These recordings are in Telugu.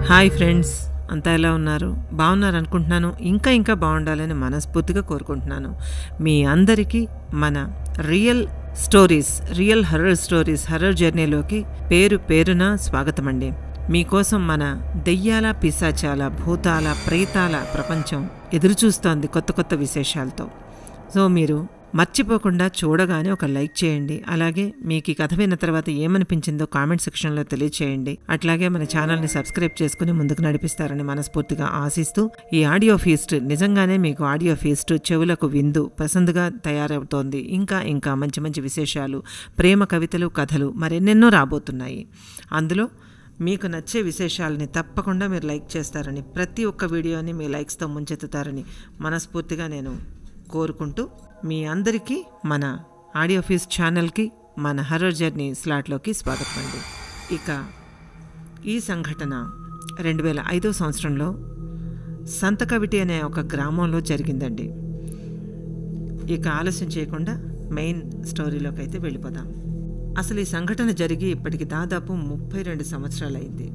హాయ్ ఫ్రెండ్స్ అంతా ఎలా ఉన్నారు బాగున్నారు అనుకుంటున్నాను ఇంకా ఇంకా బాగుండాలని మనస్ఫూర్తిగా కోరుకుంటున్నాను మీ అందరికీ మన real stories real horror stories horror జర్నీలోకి పేరు పేరున స్వాగతం అండి మీకోసం మన దెయ్యాల పిశాచాల భూతాల ప్రేతాల ప్రపంచం ఎదురుచూస్తోంది కొత్త కొత్త విశేషాలతో సో మీరు మర్చిపోకుండా చూడగానే ఒక లైక్ చేయండి అలాగే మీకు ఈ కథ విన్న తర్వాత ఏమనిపించిందో కామెంట్ సెక్షన్లో తెలియచేయండి అట్లాగే మన ఛానల్ని సబ్స్క్రైబ్ చేసుకుని ముందుకు నడిపిస్తారని మనస్ఫూర్తిగా ఆశిస్తూ ఈ ఆడియో ఫీస్ట్ నిజంగానే మీకు ఆడియో ఫీస్ట్ చెవులకు విందు పసందుగా తయారవుతోంది ఇంకా ఇంకా మంచి మంచి విశేషాలు ప్రేమ కవితలు కథలు మరెన్నెన్నో రాబోతున్నాయి అందులో మీకు నచ్చే విశేషాలని తప్పకుండా మీరు లైక్ చేస్తారని ప్రతి ఒక్క వీడియోని మీ లైక్స్తో ముంచెత్తుతారని మనస్ఫూర్తిగా నేను కోరుకుంటూ మీ అందరికీ మన ఆడియో ఫీస్ ఛానల్కి మన హర్రర్ జర్నీ స్లాట్లోకి స్వాగతం అండి ఇక ఈ సంఘటన రెండు వేల ఐదో సంవత్సరంలో సంతకవిటి అనే ఒక గ్రామంలో జరిగిందండి ఇక ఆలస్యం చేయకుండా మెయిన్ స్టోరీలోకి అయితే వెళ్ళిపోదాం అసలు ఈ సంఘటన జరిగి ఇప్పటికి దాదాపు ముప్పై రెండు సంవత్సరాలైంది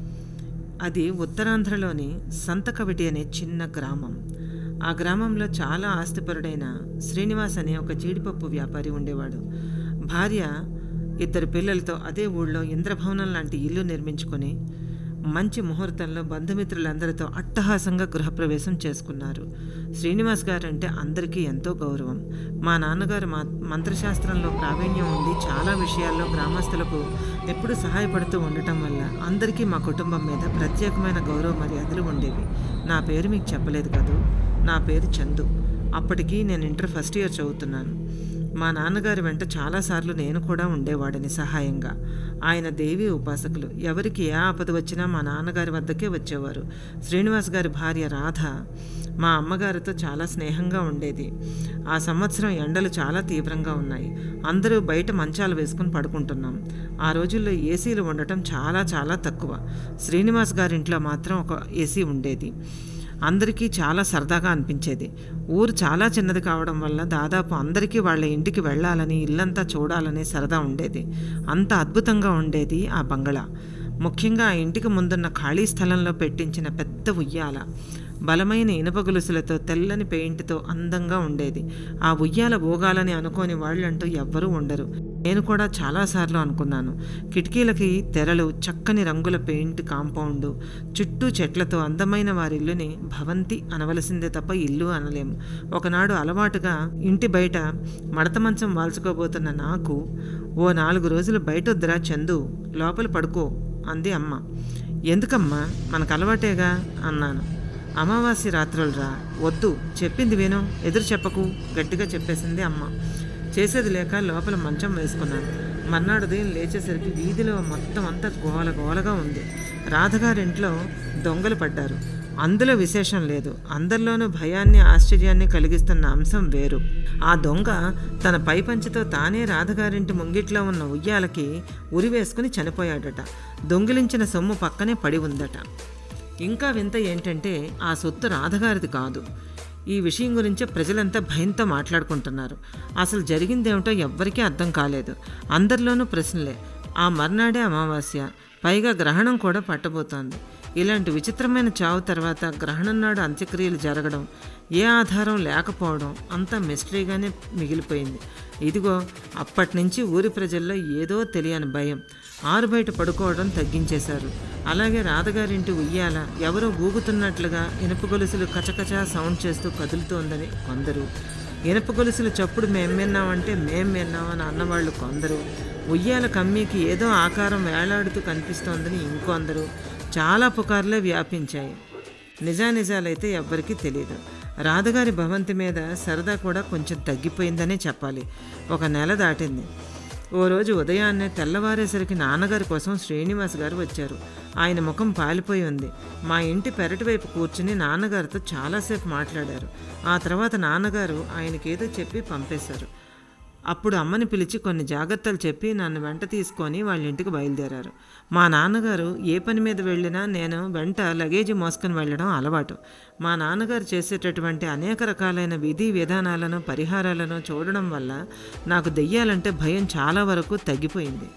అది ఉత్తరాంధ్రలోని సంతకవిటి అనే చిన్న గ్రామం ఆ గ్రామంలో చాలా ఆస్తిపరుడైన శ్రీనివాస్ అనే ఒక జీడిపప్పు వ్యాపారి ఉండేవాడు భార్య ఇద్దరు పిల్లలతో అదే ఊళ్ళో ఇంద్రభవనం లాంటి ఇల్లు నిర్మించుకొని మంచి ముహూర్తంలో బంధుమిత్రులందరితో అట్టహాసంగా గృహప్రవేశం చేసుకున్నారు శ్రీనివాస్ గారు అంటే అందరికీ ఎంతో గౌరవం మా నాన్నగారు మా మంత్రశాస్త్రంలో ప్రావీణ్యం ఉంది చాలా విషయాల్లో గ్రామస్తులకు ఎప్పుడూ సహాయపడుతూ ఉండటం వల్ల అందరికీ మా కుటుంబం మీద ప్రత్యేకమైన గౌరవ మర్యాదలు ఉండేవి నా పేరు మీకు చెప్పలేదు కదూ నా పేరు చందు అప్పటికి నేను ఇంటర్ ఫస్ట్ ఇయర్ చదువుతున్నాను మా నాన్నగారి వెంట చాలాసార్లు నేను కూడా ఉండేవాడిని సహాయంగా ఆయన దేవి ఉపాసకులు ఎవరికి ఏ ఆపద వచ్చినా మా నాన్నగారి వద్దకే వచ్చేవారు శ్రీనివాస్ గారి భార్య రాధ మా అమ్మగారితో చాలా స్నేహంగా ఉండేది ఆ సంవత్సరం ఎండలు చాలా తీవ్రంగా ఉన్నాయి అందరూ బయట మంచాలు వేసుకుని పడుకుంటున్నాం ఆ రోజుల్లో ఏసీలు ఉండటం చాలా చాలా తక్కువ శ్రీనివాస్ గారింట్లో మాత్రం ఒక ఏసీ ఉండేది అందరికీ చాలా సరదాగా అనిపించేది ఊరు చాలా చిన్నది కావడం వల్ల దాదాపు అందరికీ వాళ్ళ ఇంటికి వెళ్ళాలని ఇల్లంతా చూడాలని సరదా ఉండేది అంత అద్భుతంగా ఉండేది ఆ బంగళా ముఖ్యంగా ఆ ఇంటికి ముందున్న ఖాళీ స్థలంలో పెట్టించిన పెద్ద ఉయ్యాల బలమైన ఇనుప గొలుసులతో తెల్లని పెయింట్తో అందంగా ఉండేది ఆ ఉయ్యాల ఊగాలని అనుకోని వాళ్ళంటూ ఎవ్వరూ ఉండరు నేను కూడా చాలాసార్లు అనుకున్నాను కిటికీలకి తెరలు చక్కని రంగుల పెయింట్ కాంపౌండ్ చుట్టూ చెట్లతో అందమైన వారి ఇల్లుని భవంతి అనవలసిందే తప్ప ఇల్లు అనలేము ఒకనాడు అలవాటుగా ఇంటి బయట మడత మంచం వాల్చుకోబోతున్న నాకు ఓ నాలుగు రోజులు బయటొద్దురా చందు లోపల పడుకో అంది అమ్మ ఎందుకమ్మా మనకు అలవాటేగా అన్నాను అమావాస్య రాత్రులరా వద్దు చెప్పింది విను ఎదురు చెప్పకు గట్టిగా చెప్పేసింది అమ్మ చేసేది లేక లోపల మంచం వేసుకున్నాను మర్నాడు ఉదయం లేచేసరికి వీధిలో మొత్తం అంతా గోల గోలగా ఉంది రాధగారింట్లో దొంగలు పడ్డారు అందులో విశేషం లేదు అందరిలోనూ భయాన్ని ఆశ్చర్యాన్ని కలిగిస్తున్న అంశం వేరు ఆ దొంగ తన పైపంచతో తానే రాధగారింటి ముంగిట్లో ఉన్న ఉయ్యాలకి ఉరి వేసుకుని చనిపోయాడట దొంగిలించిన సొమ్ము పక్కనే పడి ఉందట ఇంకా వింత ఏంటంటే ఆ సొత్తు రాధగారిది కాదు ఈ విషయం గురించి ప్రజలంతా భయంతో మాట్లాడుకుంటున్నారు అసలు జరిగిందేమిటో ఎవ్వరికీ అర్థం కాలేదు అందరిలోనూ ప్రశ్నలే ఆ మర్నాడే అమావాస్య పైగా గ్రహణం కూడా పట్టబోతోంది ఇలాంటి విచిత్రమైన చావు తర్వాత గ్రహణం నాడు అంత్యక్రియలు జరగడం ఏ ఆధారం లేకపోవడం అంతా మిస్టరీగానే మిగిలిపోయింది ఇదిగో అప్పటి నుంచి ఊరి ప్రజల్లో ఏదో తెలియని భయం ఆరు బయట పడుకోవడం తగ్గించేశారు అలాగే రాధగారింటి ఉయ్యాల ఎవరో ఊగుతున్నట్లుగా ఇనుప గొలుసులు కచకచా సౌండ్ చేస్తూ కదులుతోందని కొందరు ఇనుప గొలుసులు చప్పుడు మేం విన్నామంటే మేం విన్నామని అన్నవాళ్ళు కొందరు ఉయ్యాల కమ్మీకి ఏదో ఆకారం వేలాడుతూ కనిపిస్తోందని ఇంకొందరు చాలా పుకార్లే వ్యాపించాయి నిజానిజాలైతే ఎవ్వరికీ తెలియదు రాధగారి భవంతి మీద సరదా కూడా కొంచెం తగ్గిపోయిందనే చెప్పాలి ఒక నెల దాటింది ఓ రోజు ఉదయాన్నే తెల్లవారేసరికి నాన్నగారి కోసం శ్రీనివాస్ గారు వచ్చారు ఆయన ముఖం పాలిపోయి ఉంది మా ఇంటి పెరటి వైపు కూర్చుని నాన్నగారితో చాలాసేపు మాట్లాడారు ఆ తర్వాత నాన్నగారు ఆయనకేదో చెప్పి పంపేశారు అప్పుడు అమ్మని పిలిచి కొన్ని జాగ్రత్తలు చెప్పి నన్ను వెంట తీసుకొని వాళ్ళ ఇంటికి బయలుదేరారు మా నాన్నగారు ఏ పని మీద వెళ్ళినా నేను వెంట లగేజీ మోసుకొని వెళ్ళడం అలవాటు మా నాన్నగారు చేసేటటువంటి అనేక రకాలైన విధి విధానాలను పరిహారాలను చూడడం వల్ల నాకు దెయ్యాలంటే భయం చాలా వరకు తగ్గిపోయింది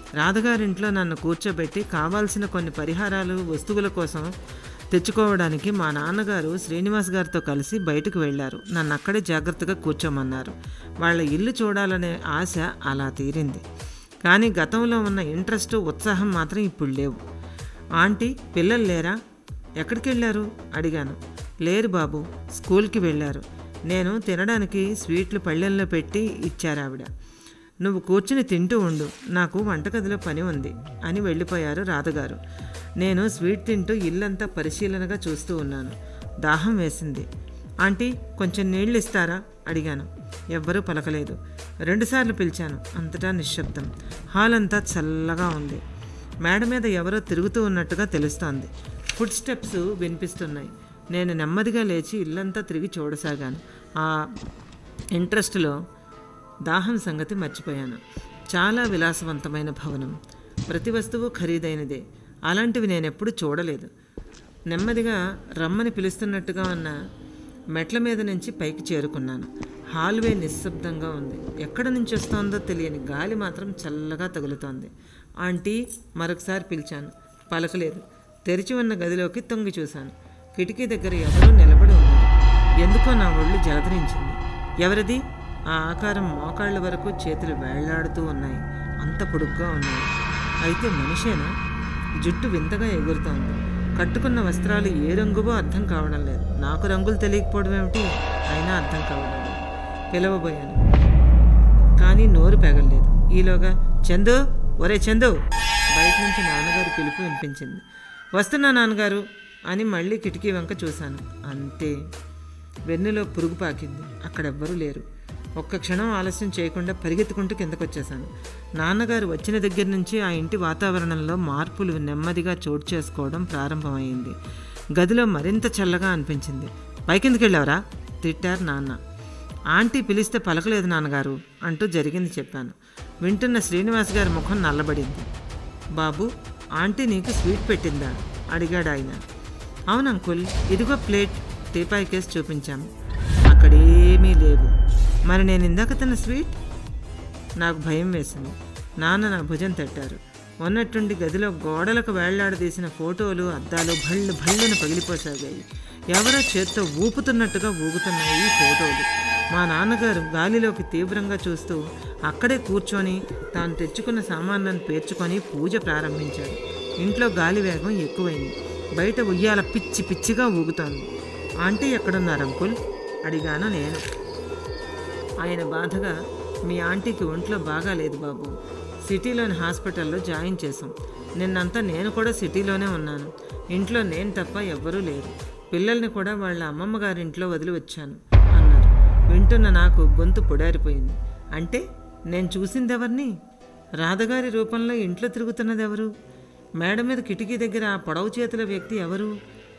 రాధగారింట్లో నన్ను కూర్చోబెట్టి కావాల్సిన కొన్ని పరిహారాలు వస్తువుల కోసం తెచ్చుకోవడానికి మా నాన్నగారు శ్రీనివాస్ గారితో కలిసి బయటకు వెళ్ళారు నన్ను అక్కడే జాగ్రత్తగా కూర్చోమన్నారు వాళ్ళ ఇల్లు చూడాలనే ఆశ అలా తీరింది కానీ గతంలో ఉన్న ఇంట్రెస్ట్ ఉత్సాహం మాత్రం ఇప్పుడు లేవు ఆంటీ పిల్లలు లేరా ఎక్కడికి వెళ్ళారు అడిగాను లేరు బాబు స్కూల్కి వెళ్ళారు నేను తినడానికి స్వీట్లు పళ్ళెల్లో పెట్టి ఇచ్చారు ఆవిడ నువ్వు కూర్చుని తింటూ ఉండు నాకు వంటగదిలో పని ఉంది అని వెళ్ళిపోయారు రాధగారు నేను స్వీట్ తింటూ ఇల్లంతా పరిశీలనగా చూస్తూ ఉన్నాను దాహం వేసింది ఆంటీ కొంచెం నీళ్ళు ఇస్తారా అడిగాను ఎవ్వరూ పలకలేదు రెండుసార్లు పిలిచాను అంతటా నిశ్శబ్దం హాల్ అంతా చల్లగా ఉంది మేడ మీద ఎవరో తిరుగుతూ ఉన్నట్టుగా తెలుస్తోంది ఫుడ్ స్టెప్స్ వినిపిస్తున్నాయి నేను నెమ్మదిగా లేచి ఇల్లంతా తిరిగి చూడసాగాను ఆ ఇంట్రెస్ట్లో దాహం సంగతి మర్చిపోయాను చాలా విలాసవంతమైన భవనం ప్రతి వస్తువు ఖరీదైనదే అలాంటివి నేను ఎప్పుడు చూడలేదు నెమ్మదిగా రమ్మని పిలుస్తున్నట్టుగా ఉన్న మెట్ల మీద నుంచి పైకి చేరుకున్నాను హాల్వే నిశ్శబ్దంగా ఉంది ఎక్కడ నుంచి వస్తోందో తెలియని గాలి మాత్రం చల్లగా తగులుతోంది ఆంటీ మరొకసారి పిలిచాను పలకలేదు తెరిచి ఉన్న గదిలోకి తొంగి చూశాను కిటికీ దగ్గర ఎవరో నిలబడి ఉన్నారు ఎందుకో నా ఒళ్ళు జలధరించింది ఎవరిది ఆ ఆకారం మోకాళ్ళ వరకు చేతులు వేళ్లాడుతూ ఉన్నాయి అంత పొడుగ్గా ఉన్నాయి అయితే మనిషేనా జుట్టు వింతగా ఎగురుతోంది కట్టుకున్న వస్త్రాలు ఏ రంగువో అర్థం కావడం లేదు నాకు రంగులు తెలియకపోవడం ఏమిటి అయినా అర్థం కావడం లేదు పిలవబోయాను కానీ నోరు పెగలలేదు ఈలోగా చందు ఒరే చందు బయట నుంచి నాన్నగారు పిలుపు వినిపించింది వస్తున్నా నాన్నగారు అని మళ్ళీ కిటికీ వంక చూశాను అంతే వెన్నులో పురుగు పాకింది అక్కడెవ్వరూ లేరు ఒక్క క్షణం ఆలస్యం చేయకుండా పరిగెత్తుకుంటూ కిందకొచ్చేశాను నాన్నగారు వచ్చిన దగ్గర నుంచి ఆ ఇంటి వాతావరణంలో మార్పులు నెమ్మదిగా చోటు చేసుకోవడం ప్రారంభమైంది గదిలో మరింత చల్లగా అనిపించింది పైకిందుకు వెళ్ళావరా తిట్టారు నాన్న ఆంటీ పిలిస్తే పలకలేదు నాన్నగారు అంటూ జరిగింది చెప్పాను వింటున్న శ్రీనివాస్ గారి ముఖం నల్లబడింది బాబు ఆంటీ నీకు స్వీట్ పెట్టిందా అడిగాడు ఆయన అవును అంకుల్ ఇదిగో ప్లేట్ టీపాయ్ కేసు చూపించాము అక్కడేమీ లేవు మరి నేను ఇందాక తిన్న స్వీట్ నాకు భయం వేసింది నాన్న నా భుజం తట్టారు ఉన్నట్టుండి గదిలో గోడలకు వేళ్లాడదీసిన ఫోటోలు అద్దాలు భళ్ళు భళ్ళున పగిలిపోసాగాయి ఎవరో చేత్తో ఊపుతున్నట్టుగా ఊగుతున్నాయి ఈ ఫోటోలు మా నాన్నగారు గాలిలోకి తీవ్రంగా చూస్తూ అక్కడే కూర్చొని తాను తెచ్చుకున్న సామాన్లను పేర్చుకొని పూజ ప్రారంభించారు ఇంట్లో గాలి వేగం ఎక్కువైంది బయట ఉయ్యాల పిచ్చి పిచ్చిగా ఊగుతోంది ఆంటీ ఎక్కడున్నారు అంకుల్ అడిగాను నేను ఆయన బాధగా మీ ఆంటీకి ఒంట్లో బాగాలేదు బాబు సిటీలోని హాస్పిటల్లో జాయిన్ చేశాం నిన్నంతా నేను కూడా సిటీలోనే ఉన్నాను ఇంట్లో నేను తప్ప ఎవ్వరూ లేరు పిల్లల్ని కూడా వాళ్ళ అమ్మమ్మ గారింట్లో వదిలి వచ్చాను అన్నారు వింటున్న నాకు గొంతు పొడారిపోయింది అంటే నేను చూసింది ఎవరిని రాధగారి రూపంలో ఇంట్లో తిరుగుతున్నది ఎవరు మేడ మీద కిటికీ దగ్గర ఆ పొడవు చేతుల వ్యక్తి ఎవరు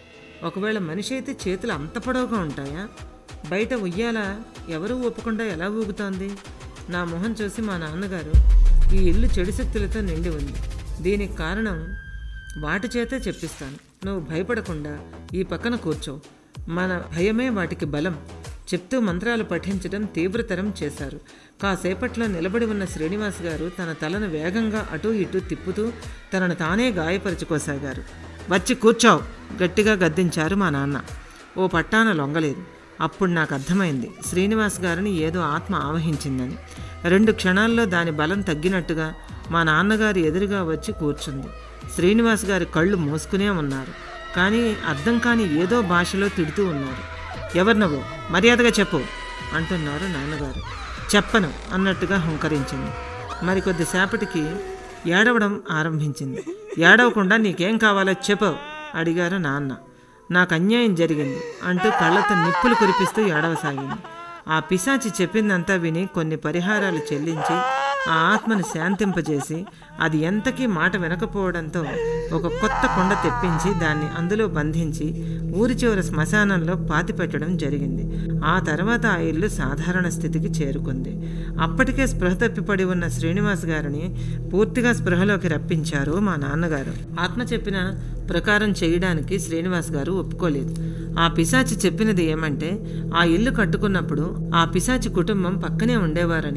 ఒకవేళ మనిషి అయితే చేతులు అంత పొడవుగా ఉంటాయా బయట ఉయ్యాల ఎవరూ ఒప్పకుండా ఎలా ఊగుతోంది నా మొహం చూసి మా నాన్నగారు ఈ ఇల్లు చెడు శక్తులతో నిండి ఉంది దీనికి కారణం వాటి చేతే చెప్పిస్తాను నువ్వు భయపడకుండా ఈ పక్కన కూర్చో మన భయమే వాటికి బలం చెప్తూ మంత్రాలు పఠించడం తీవ్రతరం చేశారు కాసేపట్లో నిలబడి ఉన్న శ్రీనివాస్ గారు తన తలను వేగంగా అటూ ఇటూ తిప్పుతూ తనను తానే గాయపరుచుకోసాగారు వచ్చి కూర్చోవు గట్టిగా గద్దించారు మా నాన్న ఓ పట్టాన లొంగలేదు అప్పుడు నాకు అర్థమైంది శ్రీనివాస్ గారిని ఏదో ఆత్మ ఆవహించిందని రెండు క్షణాల్లో దాని బలం తగ్గినట్టుగా మా నాన్నగారు ఎదురుగా వచ్చి కూర్చుంది శ్రీనివాస్ గారి కళ్ళు మూసుకునే ఉన్నారు కానీ అర్థం కాని ఏదో భాషలో తిడుతూ ఉన్నారు ఎవరు నువ్వు మర్యాదగా చెప్పు అంటున్నారు నాన్నగారు చెప్పను అన్నట్టుగా హుంకరించింది మరి కొద్దిసేపటికి ఏడవడం ఆరంభించింది ఏడవకుండా నీకేం కావాలో చెప్పు అడిగారు నాన్న నాకు అన్యాయం జరిగింది అంటూ కళ్ళతో నిప్పులు కురిపిస్తూ ఏడవసాగింది ఆ పిశాచి చెప్పిందంతా విని కొన్ని పరిహారాలు చెల్లించి ఆ ఆత్మను శాంతింపజేసి అది ఎంతకీ మాట వినకపోవడంతో ఒక కొత్త కొండ తెప్పించి దాన్ని అందులో బంధించి ఊరి చివర శ్మశానంలో పాతిపెట్టడం జరిగింది ఆ తర్వాత ఆ ఇల్లు సాధారణ స్థితికి చేరుకుంది అప్పటికే స్పృహ తప్పిపడి ఉన్న శ్రీనివాస్ గారిని పూర్తిగా స్పృహలోకి రప్పించారు మా నాన్నగారు ఆత్మ చెప్పిన ప్రకారం చేయడానికి శ్రీనివాస్ గారు ఒప్పుకోలేదు ఆ పిశాచి చెప్పినది ఏమంటే ఆ ఇల్లు కట్టుకున్నప్పుడు ఆ పిశాచి కుటుంబం పక్కనే ఉండేవారని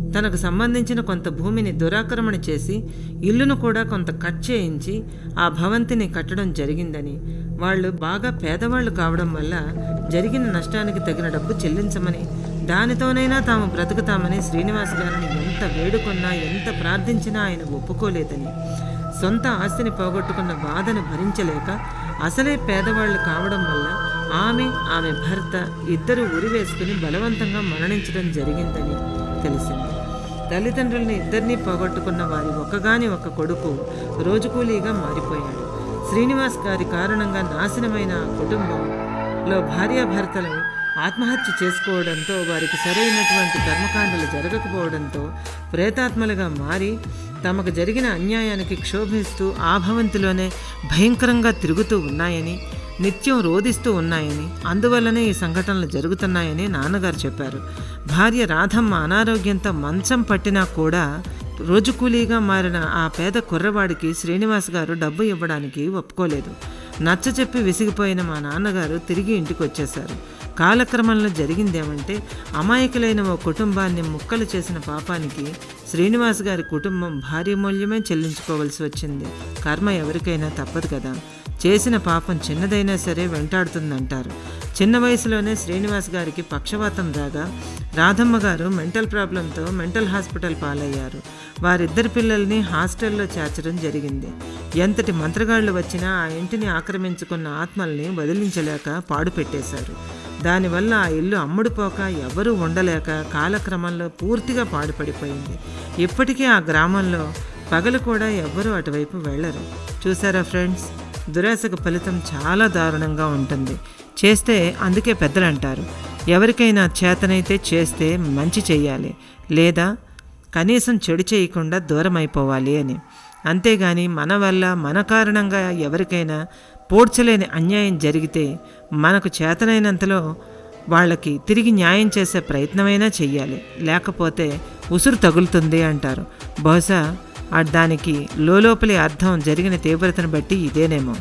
తనకు సంబంధించిన కొంత భూమిని దురాక్రమణ చేసి ఇల్లును కూడా కొంత కట్ చేయించి ఆ భవంతిని కట్టడం జరిగిందని వాళ్ళు బాగా పేదవాళ్ళు కావడం వల్ల జరిగిన నష్టానికి తగిన డబ్బు చెల్లించమని దానితోనైనా తాము బ్రతుకుతామని శ్రీనివాస్ గారిని ఎంత వేడుకున్నా ఎంత ప్రార్థించినా ఆయన ఒప్పుకోలేదని సొంత ఆస్తిని పోగొట్టుకున్న బాధను భరించలేక అసలే పేదవాళ్ళు కావడం వల్ల ఆమె ఆమె భర్త ఇద్దరు ఉరివేసుకుని బలవంతంగా మరణించడం జరిగిందని తెలిసింది తల్లిదండ్రుల్ని ఇద్దరినీ పోగొట్టుకున్న వారి ఒక్కగాని ఒక కొడుకు రోజుకూలీగా మారిపోయాడు శ్రీనివాస్ గారి కారణంగా నాశనమైన ఆ కుటుంబంలో భార్యాభర్తలు ఆత్మహత్య చేసుకోవడంతో వారికి సరైనటువంటి కర్మకాండలు జరగకపోవడంతో ప్రేతాత్మలుగా మారి తమకు జరిగిన అన్యాయానికి క్షోభిస్తూ ఆ భవంతిలోనే భయంకరంగా తిరుగుతూ ఉన్నాయని నిత్యం రోధిస్తూ ఉన్నాయని అందువల్లనే ఈ సంఘటనలు జరుగుతున్నాయని నాన్నగారు చెప్పారు భార్య రాధమ్మ అనారోగ్యంతో మంచం పట్టినా కూడా రోజు కూలీగా మారిన ఆ పేద కుర్రవాడికి శ్రీనివాస్ గారు డబ్బు ఇవ్వడానికి ఒప్పుకోలేదు నచ్చ చెప్పి విసిగిపోయిన మా నాన్నగారు తిరిగి ఇంటికి వచ్చేశారు కాలక్రమంలో జరిగిందేమంటే అమాయకులైన ఓ కుటుంబాన్ని ముక్కలు చేసిన పాపానికి శ్రీనివాస్ గారి కుటుంబం భారీ మూల్యమే చెల్లించుకోవాల్సి వచ్చింది కర్మ ఎవరికైనా తప్పదు కదా చేసిన పాపం చిన్నదైనా సరే వెంటాడుతుందంటారు చిన్న వయసులోనే శ్రీనివాస్ గారికి పక్షవాతం రాగా రాధమ్మ గారు మెంటల్ ప్రాబ్లంతో మెంటల్ హాస్పిటల్ పాలయ్యారు వారిద్దరి పిల్లల్ని హాస్టల్లో చేర్చడం జరిగింది ఎంతటి మంత్రగాళ్లు వచ్చినా ఆ ఇంటిని ఆక్రమించుకున్న ఆత్మల్ని వదిలించలేక పాడు పెట్టేశారు దానివల్ల ఆ ఇల్లు అమ్ముడుపోక ఎవరూ ఉండలేక కాలక్రమంలో పూర్తిగా పాడుపడిపోయింది ఇప్పటికీ ఆ గ్రామంలో పగలు కూడా ఎవ్వరూ అటువైపు వెళ్ళరు చూసారా ఫ్రెండ్స్ దురాశకు ఫలితం చాలా దారుణంగా ఉంటుంది చేస్తే అందుకే పెద్దలు అంటారు ఎవరికైనా చేతనైతే చేస్తే మంచి చెయ్యాలి లేదా కనీసం చెడు చేయకుండా దూరం అయిపోవాలి అని అంతేగాని మన వల్ల మన కారణంగా ఎవరికైనా పోడ్చలేని అన్యాయం జరిగితే మనకు చేతనైనంతలో వాళ్ళకి తిరిగి న్యాయం చేసే ప్రయత్నమైనా చెయ్యాలి లేకపోతే ఉసురు తగులుతుంది అంటారు బహుశా ఆ దానికి లోపలి అర్థం జరిగిన తీవ్రతను బట్టి ఇదేనేమో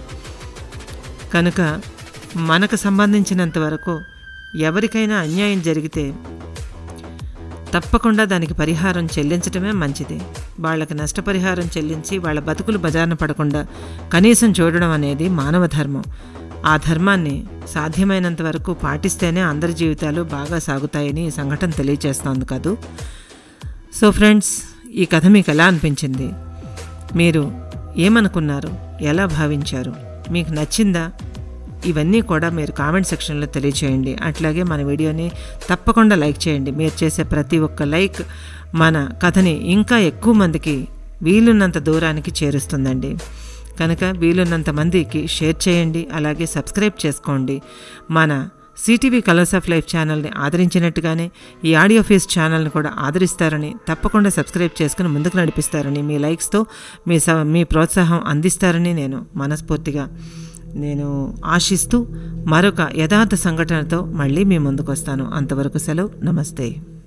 కనుక మనకు సంబంధించినంత వరకు ఎవరికైనా అన్యాయం జరిగితే తప్పకుండా దానికి పరిహారం చెల్లించడమే మంచిది వాళ్ళకి నష్టపరిహారం చెల్లించి వాళ్ళ బతుకులు బజారున పడకుండా కనీసం చూడడం అనేది మానవ ధర్మం ఆ ధర్మాన్ని సాధ్యమైనంత వరకు పాటిస్తేనే అందరి జీవితాలు బాగా సాగుతాయని ఈ సంఘటన తెలియజేస్తోంది కాదు సో ఫ్రెండ్స్ ఈ కథ మీకు ఎలా అనిపించింది మీరు ఏమనుకున్నారు ఎలా భావించారు మీకు నచ్చిందా ఇవన్నీ కూడా మీరు కామెంట్ సెక్షన్లో తెలియచేయండి అట్లాగే మన వీడియోని తప్పకుండా లైక్ చేయండి మీరు చేసే ప్రతి ఒక్క లైక్ మన కథని ఇంకా ఎక్కువ మందికి వీలున్నంత దూరానికి చేరుస్తుందండి కనుక వీలున్నంత మందికి షేర్ చేయండి అలాగే సబ్స్క్రైబ్ చేసుకోండి మన సిటీవీ కలర్స్ ఆఫ్ లైఫ్ ఛానల్ని ఆదరించినట్టుగానే ఈ ఆడియో ఫీస్ ఛానల్ని కూడా ఆదరిస్తారని తప్పకుండా సబ్స్క్రైబ్ చేసుకుని ముందుకు నడిపిస్తారని మీ లైక్స్తో మీ స మీ ప్రోత్సాహం అందిస్తారని నేను మనస్ఫూర్తిగా నేను ఆశిస్తూ మరొక యథార్థ సంఘటనతో మళ్ళీ మీ ముందుకు వస్తాను అంతవరకు సెలవు నమస్తే